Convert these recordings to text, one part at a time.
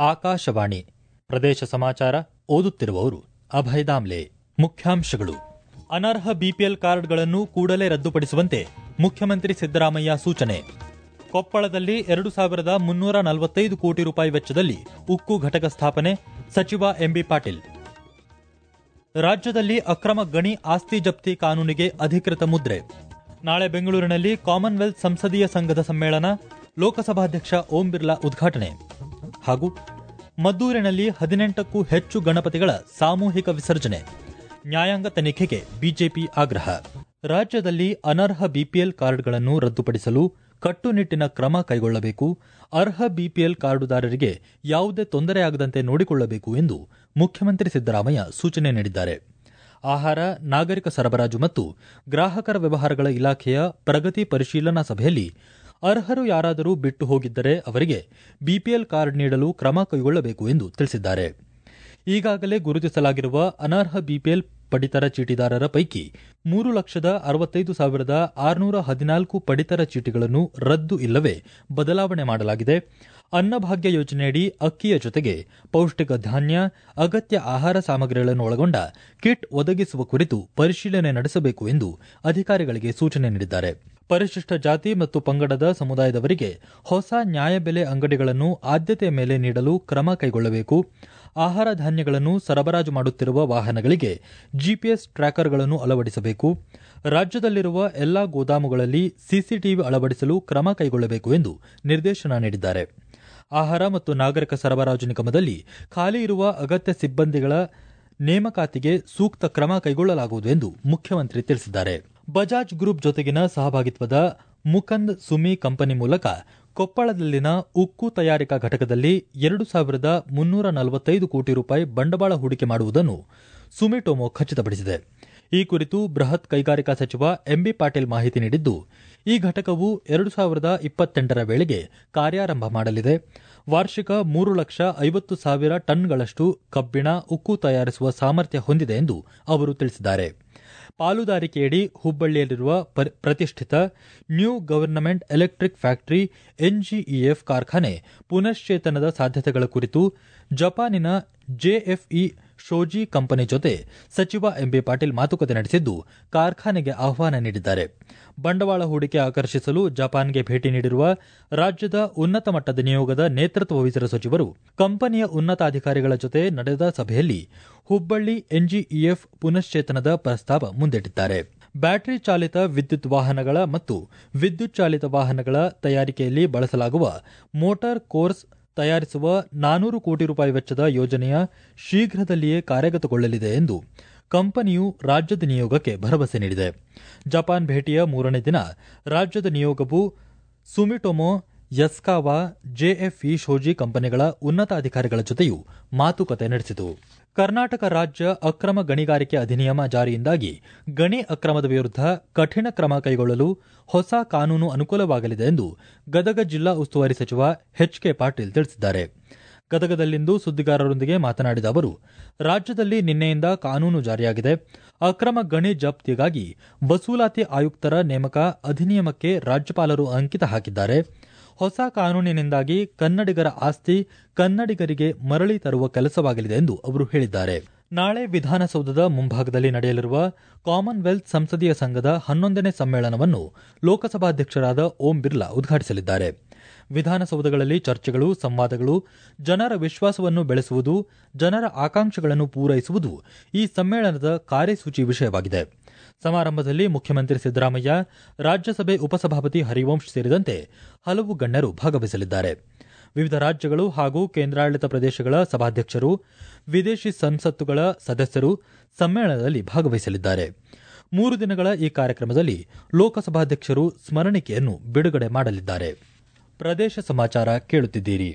ಆಕಾಶವಾಣಿ ಪ್ರದೇಶ ಸಮಾಚಾರ ಓದುತ್ತಿರುವವರು ಅಭಯ ದಾಮ್ಲೆ ಮುಖ್ಯಾಂಶಗಳು ಅನರ್ಹ ಬಿಪಿಎಲ್ ಕಾರ್ಡ್ಗಳನ್ನು ಕೂಡಲೇ ರದ್ದುಪಡಿಸುವಂತೆ ಮುಖ್ಯಮಂತ್ರಿ ಸಿದ್ದರಾಮಯ್ಯ ಸೂಚನೆ ಕೊಪ್ಪಳದಲ್ಲಿ ಎರಡು ಸಾವಿರದ ಮುನ್ನೂರ ನಲವತ್ತೈದು ಕೋಟಿ ರೂಪಾಯಿ ವೆಚ್ಚದಲ್ಲಿ ಉಕ್ಕು ಘಟಕ ಸ್ಥಾಪನೆ ಸಚಿವ ಎಂಬಿ ಪಾಟೀಲ್ ರಾಜ್ಯದಲ್ಲಿ ಅಕ್ರಮ ಗಣಿ ಆಸ್ತಿ ಜಪ್ತಿ ಕಾನೂನಿಗೆ ಅಧಿಕೃತ ಮುದ್ರೆ ನಾಳೆ ಬೆಂಗಳೂರಿನಲ್ಲಿ ಕಾಮನ್ವೆಲ್ತ್ ಸಂಸದೀಯ ಸಂಘದ ಸಮ್ಮೇಳನ ಲೋಕಸಭಾಧ್ಯಕ್ಷ ಓಂ ಬಿರ್ಲಾ ಉದ್ಘಾಟನೆ ಹಾಗೂ ಮದ್ದೂರಿನಲ್ಲಿ ಹದಿನೆಂಟಕ್ಕೂ ಹೆಚ್ಚು ಗಣಪತಿಗಳ ಸಾಮೂಹಿಕ ವಿಸರ್ಜನೆ ನ್ಯಾಯಾಂಗ ತನಿಖೆಗೆ ಬಿಜೆಪಿ ಆಗ್ರಹ ರಾಜ್ಯದಲ್ಲಿ ಅನರ್ಹ ಬಿಪಿಎಲ್ ಕಾರ್ಡ್ಗಳನ್ನು ರದ್ದುಪಡಿಸಲು ಕಟ್ಟುನಿಟ್ಟಿನ ಕ್ರಮ ಕೈಗೊಳ್ಳಬೇಕು ಅರ್ಹ ಬಿಪಿಎಲ್ ಕಾರ್ಡುದಾರರಿಗೆ ಯಾವುದೇ ತೊಂದರೆಯಾಗದಂತೆ ನೋಡಿಕೊಳ್ಳಬೇಕು ಎಂದು ಮುಖ್ಯಮಂತ್ರಿ ಸಿದ್ದರಾಮಯ್ಯ ಸೂಚನೆ ನೀಡಿದ್ದಾರೆ ಆಹಾರ ನಾಗರಿಕ ಸರಬರಾಜು ಮತ್ತು ಗ್ರಾಹಕರ ವ್ಯವಹಾರಗಳ ಇಲಾಖೆಯ ಪ್ರಗತಿ ಪರಿಶೀಲನಾ ಸಭೆಯಲ್ಲಿ ಅರ್ಹರು ಯಾರಾದರೂ ಬಿಟ್ಟು ಹೋಗಿದ್ದರೆ ಅವರಿಗೆ ಬಿಪಿಎಲ್ ಕಾರ್ಡ್ ನೀಡಲು ಕ್ರಮ ಕೈಗೊಳ್ಳಬೇಕು ಎಂದು ತಿಳಿಸಿದ್ದಾರೆ ಈಗಾಗಲೇ ಗುರುತಿಸಲಾಗಿರುವ ಅನರ್ಹ ಬಿಪಿಎಲ್ ಪಡಿತರ ಚೀಟಿದಾರರ ಪೈಕಿ ಮೂರು ಲಕ್ಷದ ಅರವತ್ತೈದು ಸಾವಿರದ ಆರುನೂರ ಹದಿನಾಲ್ಕು ಪಡಿತರ ಚೀಟಿಗಳನ್ನು ರದ್ದು ಇಲ್ಲವೇ ಬದಲಾವಣೆ ಮಾಡಲಾಗಿದೆ ಅನ್ನಭಾಗ್ಯ ಯೋಜನೆಯಡಿ ಅಕ್ಕಿಯ ಜೊತೆಗೆ ಪೌಷ್ಟಿಕ ಧಾನ್ಯ ಅಗತ್ಯ ಆಹಾರ ಸಾಮಗ್ರಿಗಳನ್ನು ಒಳಗೊಂಡ ಕಿಟ್ ಒದಗಿಸುವ ಕುರಿತು ಪರಿಶೀಲನೆ ನಡೆಸಬೇಕು ಎಂದು ಅಧಿಕಾರಿಗಳಿಗೆ ಸೂಚನೆ ನೀಡಿದ್ದಾರೆ ಪರಿಶಿಷ್ಟ ಜಾತಿ ಮತ್ತು ಪಂಗಡದ ಸಮುದಾಯದವರಿಗೆ ಹೊಸ ನ್ಯಾಯಬೆಲೆ ಅಂಗಡಿಗಳನ್ನು ಆದ್ಯತೆಯ ಮೇಲೆ ನೀಡಲು ಕ್ರಮ ಕೈಗೊಳ್ಳಬೇಕು ಆಹಾರ ಧಾನ್ಯಗಳನ್ನು ಸರಬರಾಜು ಮಾಡುತ್ತಿರುವ ವಾಹನಗಳಿಗೆ ಜಿಪಿಎಸ್ ಟ್ರ್ಯಾಕರ್ಗಳನ್ನು ಅಳವಡಿಸಬೇಕು ರಾಜ್ಯದಲ್ಲಿರುವ ಎಲ್ಲಾ ಗೋದಾಮುಗಳಲ್ಲಿ ಸಿಸಿಟಿವಿ ಅಳವಡಿಸಲು ಕ್ರಮ ಕೈಗೊಳ್ಳಬೇಕು ಎಂದು ನಿರ್ದೇಶನ ನೀಡಿದ್ದಾರೆ ಆಹಾರ ಮತ್ತು ನಾಗರಿಕ ಸರಬರಾಜು ನಿಗಮದಲ್ಲಿ ಖಾಲಿ ಇರುವ ಅಗತ್ಯ ಸಿಬ್ಬಂದಿಗಳ ನೇಮಕಾತಿಗೆ ಸೂಕ್ತ ಕ್ರಮ ಕೈಗೊಳ್ಳಲಾಗುವುದು ಎಂದು ಮುಖ್ಯಮಂತ್ರಿ ತಿಳಿಸಿದ್ದಾರೆ ಬಜಾಜ್ ಗ್ರೂಪ್ ಜೊತೆಗಿನ ಸಹಭಾಗಿತ್ವದ ಮುಕಂದ್ ಸುಮಿ ಕಂಪನಿ ಮೂಲಕ ಕೊಪ್ಪಳದಲ್ಲಿನ ಉಕ್ಕು ತಯಾರಿಕಾ ಘಟಕದಲ್ಲಿ ಎರಡು ಸಾವಿರದ ಮುನ್ನೂರ ನಲವತ್ತೈದು ಕೋಟಿ ರೂಪಾಯಿ ಬಂಡವಾಳ ಹೂಡಿಕೆ ಮಾಡುವುದನ್ನು ಸುಮಿಟೊಮೊ ಖಚಿತಪಡಿಸಿದೆ ಈ ಕುರಿತು ಬೃಹತ್ ಕೈಗಾರಿಕಾ ಸಚಿವ ಎಂಬಿ ಪಾಟೀಲ್ ಮಾಹಿತಿ ನೀಡಿದ್ದು ಈ ಘಟಕವು ಎರಡು ಸಾವಿರದ ಇಪ್ಪತ್ತೆಂಟರ ವೇಳೆಗೆ ಕಾರ್ಯಾರಂಭ ಮಾಡಲಿದೆ ವಾರ್ಷಿಕ ಮೂರು ಲಕ್ಷ ಐವತ್ತು ಸಾವಿರ ಟನ್ಗಳಷ್ಟು ಕಬ್ಬಿಣ ಉಕ್ಕು ತಯಾರಿಸುವ ಸಾಮರ್ಥ್ಯ ಹೊಂದಿದೆ ಎಂದು ಅವರು ತಿಳಿಸಿದ್ದಾರೆ ಪಾಲುದಾರಿಕೆಯಡಿ ಹುಬ್ಬಳ್ಳಿಯಲ್ಲಿರುವ ಪ್ರತಿಷ್ಠಿತ new government electric factory NGEF ಕಾರ್ಖಾನೆ ಪುನಶ್ಚೇತನದ ಸಾಧ್ಯತೆಗಳ ಕುರಿತು ಜಪಾನಿನ ಜೆಎಫ್ಇ ಶೋಜಿ ಕಂಪನಿ ಜೊತೆ ಸಚಿವ ಎಂಬಿ ಪಾಟೀಲ್ ಮಾತುಕತೆ ನಡೆಸಿದ್ದು ಕಾರ್ಖಾನೆಗೆ ಆಹ್ವಾನ ನೀಡಿದ್ದಾರೆ ಬಂಡವಾಳ ಹೂಡಿಕೆ ಆಕರ್ಷಿಸಲು ಜಪಾನ್ಗೆ ಭೇಟಿ ನೀಡಿರುವ ರಾಜ್ಯದ ಉನ್ನತ ಮಟ್ಟದ ನಿಯೋಗದ ನೇತೃತ್ವ ವಹಿಸಿರುವ ಸಚಿವರು ಕಂಪನಿಯ ಉನ್ನತಾಧಿಕಾರಿಗಳ ಜೊತೆ ನಡೆದ ಸಭೆಯಲ್ಲಿ ಹುಬ್ಬಳ್ಳಿ ಎನ್ಜಿಇಎಫ್ ಪುನಶ್ಚೇತನದ ಪ್ರಸ್ತಾವ ಮುಂದಿಟ್ಟಿದ್ದಾರೆ ಬ್ಯಾಟರಿ ಚಾಲಿತ ವಿದ್ಯುತ್ ವಾಹನಗಳ ಮತ್ತು ವಿದ್ಯುತ್ ಚಾಲಿತ ವಾಹನಗಳ ತಯಾರಿಕೆಯಲ್ಲಿ ಬಳಸಲಾಗುವ ಮೋಟಾರ್ ಕೋರ್ಸ್ ತಯಾರಿಸುವ ನಾನೂರು ಕೋಟಿ ರೂಪಾಯಿ ವೆಚ್ಚದ ಯೋಜನೆಯ ಶೀಘ್ರದಲ್ಲಿಯೇ ಕಾರ್ಯಗತಗೊಳ್ಳಲಿದೆ ಎಂದು ಕಂಪನಿಯು ರಾಜ್ಯದ ನಿಯೋಗಕ್ಕೆ ಭರವಸೆ ನೀಡಿದೆ ಜಪಾನ್ ಭೇಟಿಯ ಮೂರನೇ ದಿನ ರಾಜ್ಯದ ನಿಯೋಗವು ಸುಮಿಟೊಮೊ ಯಸ್ಕಾವಾ ಜೆಎಫ್ಇ ಶೋಜಿ ಕಂಪನಿಗಳ ಉನ್ನತ ಅಧಿಕಾರಿಗಳ ಜೊತೆಯೂ ಮಾತುಕತೆ ನಡೆಸಿತು ಕರ್ನಾಟಕ ರಾಜ್ಯ ಅಕ್ರಮ ಗಣಿಗಾರಿಕೆ ಅಧಿನಿಯಮ ಜಾರಿಯಿಂದಾಗಿ ಗಣಿ ಅಕ್ರಮದ ವಿರುದ್ಧ ಕಠಿಣ ಕ್ರಮ ಕೈಗೊಳ್ಳಲು ಹೊಸ ಕಾನೂನು ಅನುಕೂಲವಾಗಲಿದೆ ಎಂದು ಗದಗ ಜಿಲ್ಲಾ ಉಸ್ತುವಾರಿ ಸಚಿವ ಎಚ್ ಕೆ ಪಾಟೀಲ್ ತಿಳಿಸಿದ್ದಾರೆ ಗದಗದಲ್ಲಿಂದು ಸುದ್ದಿಗಾರರೊಂದಿಗೆ ಮಾತನಾಡಿದ ಅವರು ರಾಜ್ಯದಲ್ಲಿ ನಿನ್ನೆಯಿಂದ ಕಾನೂನು ಜಾರಿಯಾಗಿದೆ ಅಕ್ರಮ ಗಣಿ ಜಪ್ತಿಗಾಗಿ ವಸೂಲಾತಿ ಆಯುಕ್ತರ ನೇಮಕ ಅಧಿನಿಯಮಕ್ಕೆ ರಾಜ್ಯಪಾಲರು ಅಂಕಿತ ಹಾಕಿದ್ದಾರೆ ಹೊಸ ಕಾನೂನಿನಿಂದಾಗಿ ಕನ್ನಡಿಗರ ಆಸ್ತಿ ಕನ್ನಡಿಗರಿಗೆ ಮರಳಿ ತರುವ ಕೆಲಸವಾಗಲಿದೆ ಎಂದು ಅವರು ಹೇಳಿದ್ದಾರೆ ನಾಳೆ ವಿಧಾನಸೌಧದ ಮುಂಭಾಗದಲ್ಲಿ ನಡೆಯಲಿರುವ ಕಾಮನ್ವೆಲ್ತ್ ಸಂಸದೀಯ ಸಂಘದ ಹನ್ನೊಂದನೇ ಸಮ್ಮೇಳನವನ್ನು ಲೋಕಸಭಾಧ್ಯಕ್ಷರಾದ ಓಂ ಬಿರ್ಲಾ ಉದ್ಘಾಟಿಸಲಿದ್ದಾರೆ ವಿಧಾನಸೌಧಗಳಲ್ಲಿ ಚರ್ಚೆಗಳು ಸಂವಾದಗಳು ಜನರ ವಿಶ್ವಾಸವನ್ನು ಬೆಳೆಸುವುದು ಜನರ ಆಕಾಂಕ್ಷೆಗಳನ್ನು ಪೂರೈಸುವುದು ಈ ಸಮ್ಮೇಳನದ ಕಾರ್ಯಸೂಚಿ ವಿಷಯವಾಗಿದೆ ಸಮಾರಂಭದಲ್ಲಿ ಮುಖ್ಯಮಂತ್ರಿ ಸಿದ್ದರಾಮಯ್ಯ ರಾಜ್ಯಸಭೆ ಉಪಸಭಾಪತಿ ಹರಿವಂಶ್ ಸೇರಿದಂತೆ ಹಲವು ಗಣ್ಯರು ಭಾಗವಹಿಸಲಿದ್ದಾರೆ ವಿವಿಧ ರಾಜ್ಯಗಳು ಹಾಗೂ ಕೇಂದ್ರಾಡಳಿತ ಪ್ರದೇಶಗಳ ಸಭಾಧ್ಯಕ್ಷರು ವಿದೇಶಿ ಸಂಸತ್ತುಗಳ ಸದಸ್ಯರು ಸಮ್ಮೇಳನದಲ್ಲಿ ಭಾಗವಹಿಸಲಿದ್ದಾರೆ ಮೂರು ದಿನಗಳ ಈ ಕಾರ್ಯಕ್ರಮದಲ್ಲಿ ಲೋಕಸಭಾಧ್ಯಕ್ಷರು ಸ್ಮರಣಿಕೆಯನ್ನು ಬಿಡುಗಡೆ ಮಾಡಲಿದ್ದಾರೆ ಪ್ರದೇಶ ಸಮಾಚಾರ ಕೇಳುತ್ತಿದ್ದೀರಿ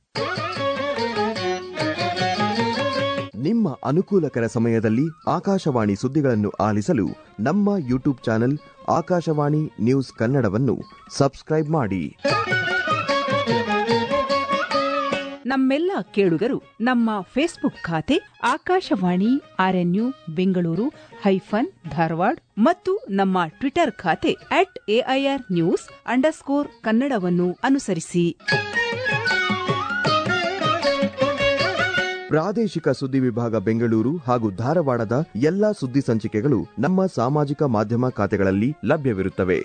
ನಿಮ್ಮ ಅನುಕೂಲಕರ ಸಮಯದಲ್ಲಿ ಆಕಾಶವಾಣಿ ಸುದ್ದಿಗಳನ್ನು ಆಲಿಸಲು ನಮ್ಮ ಯೂಟ್ಯೂಬ್ ಚಾನೆಲ್ ಆಕಾಶವಾಣಿ ನ್ಯೂಸ್ ಕನ್ನಡವನ್ನು ಸಬ್ಸ್ಕ್ರೈಬ್ ಮಾಡಿ ನಮ್ಮೆಲ್ಲ ಕೇಳುಗರು ನಮ್ಮ ಫೇಸ್ಬುಕ್ ಖಾತೆ ಆಕಾಶವಾಣಿ ಆರ್ಎನ್ಯು ಬೆಂಗಳೂರು ಹೈಫನ್ ಧಾರವಾಡ ಮತ್ತು ನಮ್ಮ ಟ್ವಿಟರ್ ಖಾತೆ ಅಟ್ ಎಐಆರ್ ನ್ಯೂಸ್ ಅಂಡರ್ಸ್ಕೋರ್ ಕನ್ನಡವನ್ನು ಅನುಸರಿಸಿ ಪ್ರಾದೇಶಿಕ ಸುದ್ದಿ ವಿಭಾಗ ಬೆಂಗಳೂರು ಹಾಗೂ ಧಾರವಾಡದ ಎಲ್ಲಾ ಸುದ್ದಿ ಸಂಚಿಕೆಗಳು ನಮ್ಮ ಸಾಮಾಜಿಕ ಮಾಧ್ಯಮ ಖಾತೆಗಳಲ್ಲಿ ಲಭ್ಯವಿರುತ್ತವೆ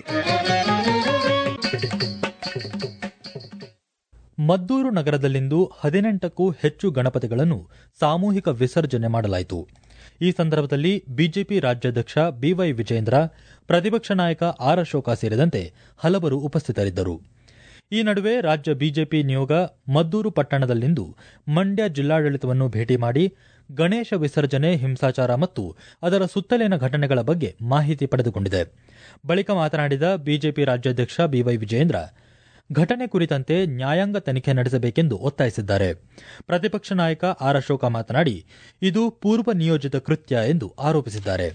ಮದ್ದೂರು ನಗರದಲ್ಲಿಂದು ಹದಿನೆಂಟಕ್ಕೂ ಹೆಚ್ಚು ಗಣಪತಿಗಳನ್ನು ಸಾಮೂಹಿಕ ವಿಸರ್ಜನೆ ಮಾಡಲಾಯಿತು ಈ ಸಂದರ್ಭದಲ್ಲಿ ಬಿಜೆಪಿ ರಾಜ್ಯಾಧ್ಯಕ್ಷ ಬಿವೈ ವಿಜೇಂದ್ರ ಪ್ರತಿಪಕ್ಷ ನಾಯಕ ಆರ್ ಅಶೋಕ ಸೇರಿದಂತೆ ಹಲವರು ಉಪಸ್ಥಿತರಿದ್ದರು ಈ ನಡುವೆ ರಾಜ್ಯ ಬಿಜೆಪಿ ನಿಯೋಗ ಮದ್ದೂರು ಪಟ್ಟಣದಲ್ಲಿಂದು ಮಂಡ್ಯ ಜಿಲ್ಲಾಡಳಿತವನ್ನು ಭೇಟಿ ಮಾಡಿ ಗಣೇಶ ವಿಸರ್ಜನೆ ಹಿಂಸಾಚಾರ ಮತ್ತು ಅದರ ಸುತ್ತಲಿನ ಘಟನೆಗಳ ಬಗ್ಗೆ ಮಾಹಿತಿ ಪಡೆದುಕೊಂಡಿದೆ ಬಳಿಕ ಮಾತನಾಡಿದ ಬಿಜೆಪಿ ರಾಜ್ಯಾಧ್ಯಕ್ಷ ಬಿವೈ ವಿಜೇಂದ್ರ ಘಟನೆ ಕುರಿತಂತೆ ನ್ಯಾಯಾಂಗ ತನಿಖೆ ನಡೆಸಬೇಕೆಂದು ಒತ್ತಾಯಿಸಿದ್ದಾರೆ ಪ್ರತಿಪಕ್ಷ ನಾಯಕ ಆರ್ ಅಶೋಕ ಮಾತನಾಡಿ ಇದು ಪೂರ್ವ ನಿಯೋಜಿತ ಕೃತ್ಯ ಎಂದು ಆರೋಪಿಸಿದ್ದಾರೆ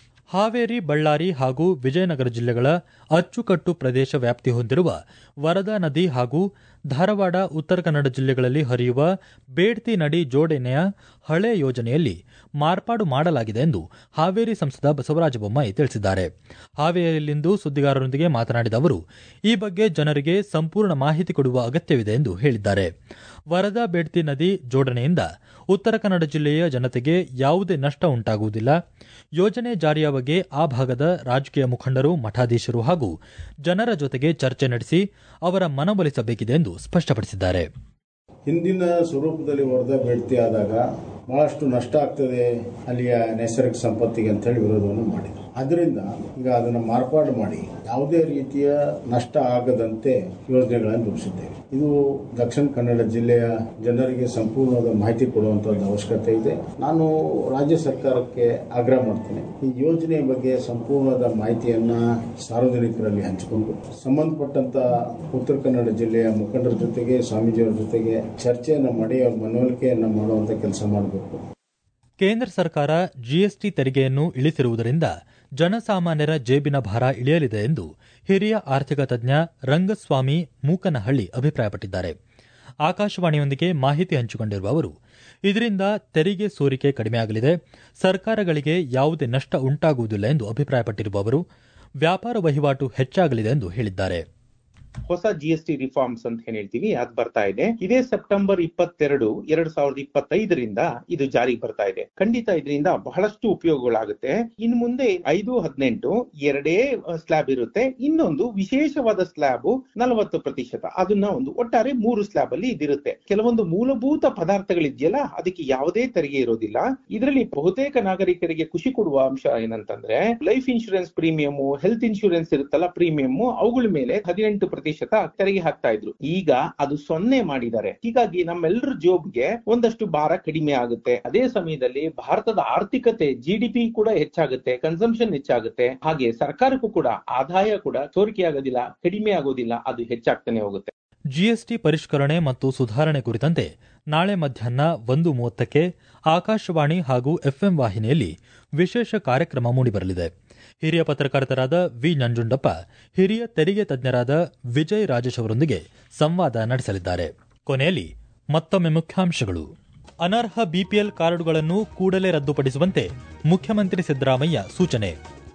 ಹಾವೇರಿ ಬಳ್ಳಾರಿ ಹಾಗೂ ವಿಜಯನಗರ ಜಿಲ್ಲೆಗಳ ಅಚ್ಚುಕಟ್ಟು ಪ್ರದೇಶ ವ್ಯಾಪ್ತಿ ಹೊಂದಿರುವ ವರದಾ ನದಿ ಹಾಗೂ ಧಾರವಾಡ ಉತ್ತರ ಕನ್ನಡ ಜಿಲ್ಲೆಗಳಲ್ಲಿ ಹರಿಯುವ ಬೇಡ್ತಿ ನಡಿ ಜೋಡಣೆಯ ಹಳೆ ಯೋಜನೆಯಲ್ಲಿ ಮಾರ್ಪಾಡು ಮಾಡಲಾಗಿದೆ ಎಂದು ಹಾವೇರಿ ಸಂಸದ ಬಸವರಾಜ ಬೊಮ್ಮಾಯಿ ತಿಳಿಸಿದ್ದಾರೆ ಹಾವೇರಿಯಲ್ಲಿಂದು ಸುದ್ದಿಗಾರರೊಂದಿಗೆ ಮಾತನಾಡಿದ ಅವರು ಈ ಬಗ್ಗೆ ಜನರಿಗೆ ಸಂಪೂರ್ಣ ಮಾಹಿತಿ ಕೊಡುವ ಅಗತ್ಯವಿದೆ ಎಂದು ಹೇಳಿದ್ದಾರೆ ವರದಾ ಬೇಡ್ತಿ ನದಿ ಜೋಡಣೆಯಿಂದ ಉತ್ತರ ಕನ್ನಡ ಜಿಲ್ಲೆಯ ಜನತೆಗೆ ಯಾವುದೇ ನಷ್ಟ ಉಂಟಾಗುವುದಿಲ್ಲ ಯೋಜನೆ ಜಾರಿಯ ಬಗ್ಗೆ ಆ ಭಾಗದ ರಾಜಕೀಯ ಮುಖಂಡರು ಮಠಾಧೀಶರು ಹಾಗೂ ಜನರ ಜೊತೆಗೆ ಚರ್ಚೆ ನಡೆಸಿ ಅವರ ಮನವೊಲಿಸಬೇಕಿದೆ ಎಂದು ಸ್ಪಷ್ಟಪಡಿಸಿದ್ದಾರೆ ಹಿಂದಿನ ಸ್ವರೂಪದಲ್ಲಿ ವರದಾ ಬೇಡ್ತಿ ಆದಾಗ ಬಹಳಷ್ಟು ನಷ್ಟ ಆಗ್ತದೆ ಅಲ್ಲಿಯ ನೈಸರ್ಗಿಕ ಸಂಪತ್ತಿಗೆ ಅಂತ ಹೇಳಿ ವಿರೋಧವನ್ನು ಮಾಡಿದ್ರು ಅದರಿಂದ ಈಗ ಅದನ್ನು ಮಾರ್ಪಾಡು ಮಾಡಿ ಯಾವುದೇ ರೀತಿಯ ನಷ್ಟ ಆಗದಂತೆ ಯೋಜನೆಗಳನ್ನು ರೂಪಿಸಿದ್ದೇವೆ ಇದು ದಕ್ಷಿಣ ಕನ್ನಡ ಜಿಲ್ಲೆಯ ಜನರಿಗೆ ಸಂಪೂರ್ಣವಾದ ಮಾಹಿತಿ ಕೊಡುವಂತದ್ದು ಅವಶ್ಯಕತೆ ಇದೆ ನಾನು ರಾಜ್ಯ ಸರ್ಕಾರಕ್ಕೆ ಆಗ್ರಹ ಮಾಡ್ತೇನೆ ಈ ಯೋಜನೆಯ ಬಗ್ಗೆ ಸಂಪೂರ್ಣವಾದ ಮಾಹಿತಿಯನ್ನ ಸಾರ್ವಜನಿಕರಲ್ಲಿ ಹಂಚಿಕೊಂಡು ಸಂಬಂಧಪಟ್ಟಂತ ಉತ್ತರ ಕನ್ನಡ ಜಿಲ್ಲೆಯ ಮುಖಂಡರ ಜೊತೆಗೆ ಸ್ವಾಮೀಜಿಯವರ ಜೊತೆಗೆ ಚರ್ಚೆಯನ್ನು ಮಾಡಿ ಅವ್ರ ಮನವೊಲಿಕೆಯನ್ನು ಮಾಡುವಂತ ಕೆಲಸ ಮಾಡಬೇಕು ಕೇಂದ್ರ ಸರ್ಕಾರ ಜಿಎಸ್ಟಿ ತೆರಿಗೆಯನ್ನು ಇಳಿಸಿರುವುದರಿಂದ ಜನಸಾಮಾನ್ಯರ ಜೇಬಿನ ಭಾರ ಇಳಿಯಲಿದೆ ಎಂದು ಹಿರಿಯ ಆರ್ಥಿಕ ತಜ್ಞ ರಂಗಸ್ವಾಮಿ ಮೂಕನಹಳ್ಳಿ ಅಭಿಪ್ರಾಯಪಟ್ಟಿದ್ದಾರೆ ಆಕಾಶವಾಣಿಯೊಂದಿಗೆ ಮಾಹಿತಿ ಹಂಚಿಕೊಂಡಿರುವ ಅವರು ಇದರಿಂದ ತೆರಿಗೆ ಸೋರಿಕೆ ಕಡಿಮೆಯಾಗಲಿದೆ ಸರ್ಕಾರಗಳಿಗೆ ಯಾವುದೇ ನಷ್ಟ ಉಂಟಾಗುವುದಿಲ್ಲ ಎಂದು ಅಭಿಪ್ರಾಯಪಟ್ಟಿರುವ ಅವರು ವ್ಯಾಪಾರ ವಹಿವಾಟು ಹೆಚ್ಚಾಗಲಿದೆ ಎಂದು ಹೇಳಿದ್ದಾರೆ ಹೊಸ ಜಿ ಎಸ್ ಟಿ ರಿಫಾರ್ಮ್ಸ್ ಅಂತ ಏನ್ ಹೇಳ್ತೀವಿ ಅದ್ ಬರ್ತಾ ಇದೆ ಇದೇ ಸೆಪ್ಟೆಂಬರ್ ಇಪ್ಪತ್ತೆರಡು ಎರಡ್ ಸಾವಿರದ ಇಪ್ಪತ್ತೈದರಿಂದ ಇದು ಜಾರಿಗೆ ಬರ್ತಾ ಇದೆ ಖಂಡಿತ ಇದರಿಂದ ಬಹಳಷ್ಟು ಉಪಯೋಗಗಳಾಗುತ್ತೆ ಇನ್ ಮುಂದೆ ಐದು ಹದಿನೆಂಟು ಎರಡೇ ಸ್ಲ್ಯಾಬ್ ಇರುತ್ತೆ ಇನ್ನೊಂದು ವಿಶೇಷವಾದ ಸ್ಲ್ಯಾಬ್ ನಲವತ್ತು ಪ್ರತಿಶತ ಅದನ್ನ ಒಂದು ಒಟ್ಟಾರೆ ಮೂರು ಸ್ಲ್ಯಾಬ್ ಅಲ್ಲಿ ಇದಿರುತ್ತೆ ಕೆಲವೊಂದು ಮೂಲಭೂತ ಪದಾರ್ಥಗಳಿದೆಯಲ್ಲ ಅದಕ್ಕೆ ಯಾವುದೇ ತೆರಿಗೆ ಇರೋದಿಲ್ಲ ಇದರಲ್ಲಿ ಬಹುತೇಕ ನಾಗರಿಕರಿಗೆ ಖುಷಿ ಕೊಡುವ ಅಂಶ ಏನಂತಂದ್ರೆ life insurance premium health insurance ಇರುತ್ತಲ್ಲ ಪ್ರೀಮಿಯಂ ಅವುಗಳ ಮೇಲೆ ಹದಿನೆಂಟು ಪ್ರತಿಶತ ತೆರಿಗೆ ಹಾಕ್ತಾ ಇದ್ರು ಈಗ ಅದು ಸೊನ್ನೆ ಮಾಡಿದ್ದಾರೆ ಹೀಗಾಗಿ ನಮ್ಮೆಲ್ಲರ ಜೋಬ್ಗೆ ಒಂದಷ್ಟು ಭಾರ ಕಡಿಮೆ ಆಗುತ್ತೆ ಅದೇ ಸಮಯದಲ್ಲಿ ಭಾರತದ ಆರ್ಥಿಕತೆ ಜಿಡಿಪಿ ಕೂಡ ಹೆಚ್ಚಾಗುತ್ತೆ ಕನ್ಸಂಪ್ಷನ್ ಹೆಚ್ಚಾಗುತ್ತೆ ಹಾಗೆ ಸರ್ಕಾರಕ್ಕೂ ಕೂಡ ಆದಾಯ ಕೂಡ ಸೋರಿಕೆ ಆಗೋದಿಲ್ಲ ಕಡಿಮೆ ಆಗೋದಿಲ್ಲ ಅದು ಹೆಚ್ಚಾಗ್ತಾನೆ ಹೋಗುತ್ತೆ ಜಿಎಸ್ಟಿ ಪರಿಷ್ಕರಣೆ ಮತ್ತು ಸುಧಾರಣೆ ಕುರಿತಂತೆ ನಾಳೆ ಮಧ್ಯಾಹ್ನ ಒಂದು ಮೂವತ್ತಕ್ಕೆ ಆಕಾಶವಾಣಿ ಹಾಗೂ ಎಫ್ಎಂ ವಾಹಿನಿಯಲ್ಲಿ ವಿಶೇಷ ಕಾರ್ಯಕ್ರಮ ಮೂಡಿಬರಲಿದೆ ಹಿರಿಯ ಪತ್ರಕರ್ತರಾದ ವಿ ನಂಜುಂಡಪ್ಪ ಹಿರಿಯ ತೆರಿಗೆ ತಜ್ಞರಾದ ವಿಜಯ್ ರಾಜೇಶ್ ಅವರೊಂದಿಗೆ ಸಂವಾದ ನಡೆಸಲಿದ್ದಾರೆ ಕೊನೆಯಲ್ಲಿ ಮತ್ತೊಮ್ಮೆ ಮುಖ್ಯಾಂಶಗಳು ಅನರ್ಹ ಬಿಪಿಎಲ್ ಕಾರ್ಡುಗಳನ್ನು ಕೂಡಲೇ ರದ್ದುಪಡಿಸುವಂತೆ ಮುಖ್ಯಮಂತ್ರಿ ಸಿದ್ದರಾಮಯ್ಯ ಸೂಚನೆ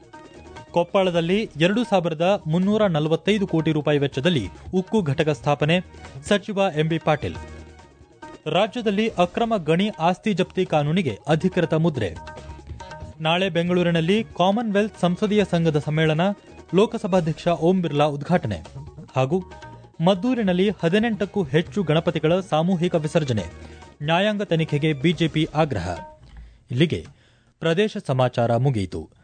ಕೊಪ್ಪಳದಲ್ಲಿ ಎರಡು ಸಾವಿರದ ಮುನ್ನೂರ ನಲವತ್ತೈದು ಕೋಟಿ ರೂಪಾಯಿ ವೆಚ್ಚದಲ್ಲಿ ಉಕ್ಕು ಘಟಕ ಸ್ಥಾಪನೆ ಸಚಿವ ಎಂಬಿ ಪಾಟೀಲ್ ರಾಜ್ಯದಲ್ಲಿ ಅಕ್ರಮ ಗಣಿ ಆಸ್ತಿ ಜಪ್ತಿ ಕಾನೂನಿಗೆ ಅಧಿಕೃತ ಮುದ್ರೆ ನಾಳೆ ಬೆಂಗಳೂರಿನಲ್ಲಿ ಕಾಮನ್ವೆಲ್ತ್ ಸಂಸದೀಯ ಸಂಘದ ಸಮ್ಮೇಳನ ಲೋಕಸಭಾಧ್ಯಕ್ಷ ಓಂ ಬಿರ್ಲಾ ಉದ್ಘಾಟನೆ ಹಾಗೂ ಮದ್ದೂರಿನಲ್ಲಿ ಹದಿನೆಂಟಕ್ಕೂ ಹೆಚ್ಚು ಗಣಪತಿಗಳ ಸಾಮೂಹಿಕ ವಿಸರ್ಜನೆ ನ್ಯಾಯಾಂಗ ತನಿಖೆಗೆ ಬಿಜೆಪಿ ಆಗ್ರಹ ಇಲ್ಲಿಗೆ ಪ್ರದೇಶ ಸಮಾಚಾರ ಮುಗಿಯಿತು